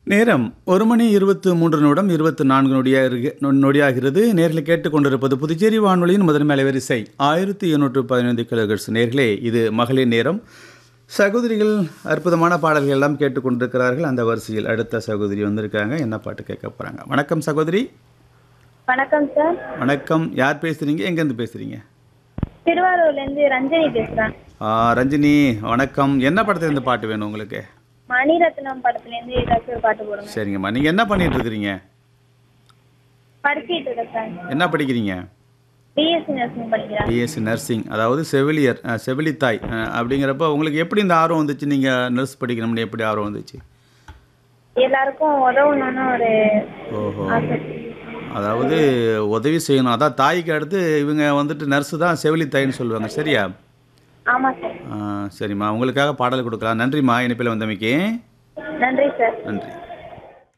நேரம் ஒரு மணி இருபத்து மூன்று நிமிடம் இருபத்து நான்கு நொடியாக நொடியாகிறது நேரில் கேட்டுக்கொண்டிருப்பது புதுச்சேரி வானொலியின் முதன்மை அலைவரிசை ஆயிரத்தி எண்ணூற்று பதினைந்து கிலோகர்ஸ் நேர்களே இது மகளிர் நேரம் சகோதரிகள் அற்புதமான பாடல்கள் எல்லாம் கேட்டுக்கொண்டிருக்கிறார்கள் அந்த வரிசையில் அடுத்த சகோதரி வந்திருக்காங்க என்ன பாட்டு கேட்க போகிறாங்க வணக்கம் சகோதரி வணக்கம் சார் வணக்கம் யார் பேசுகிறீங்க எங்கேருந்து பேசுகிறீங்க திருவாரூர்லேருந்து ரஞ்சனி பேசுகிறேன் ரஞ்சினி வணக்கம் என்ன படத்துல இருந்து பாட்டு வேணும் உங்களுக்கு மணிரத்னம் படத்துலேருந்து ஏதாச்சும் ஒரு பாட்டு போடுங்க சரிங்கம்மா நீங்கள் என்ன பண்ணிட்டு இருக்கிறீங்க படிச்சிட்டு இருக்கேன் சார் என்ன படிக்கிறீங்க பிஎஸ்சி நர்சிங் படிக்கிறேன் பிஎஸ்சி நர்சிங் அதாவது செவிலியர் அஹ், செவிலித்தாய் அஹ், அப்படிங்கிறப்ப உங்களுக்கு எப்படி இந்த ஆர்வம் வந்துச்சு நீங்கள் நர்ஸ் படிக்கணும்னு எப்படி ஆர்வம் வந்துச்சு எல்லாருக்கும் உதவணும்னு ஒரு ஓஹோ ஆசை அதாவது உதவி செய்யணும் அதான் தாய்க்கு அடுத்து இவங்க வந்துட்டு நர்ஸு தான் செவிலித்தாய்ன்னு சொல்லுவாங்க சரியா ஆமாம் சார் ஆ, சரிம்மா உங்களுக்காக பாடல் கொடுக்கலாம் நன்றிம்மா இணைப்பில் வந்தமைக்கு நன்றி சார் நன்றி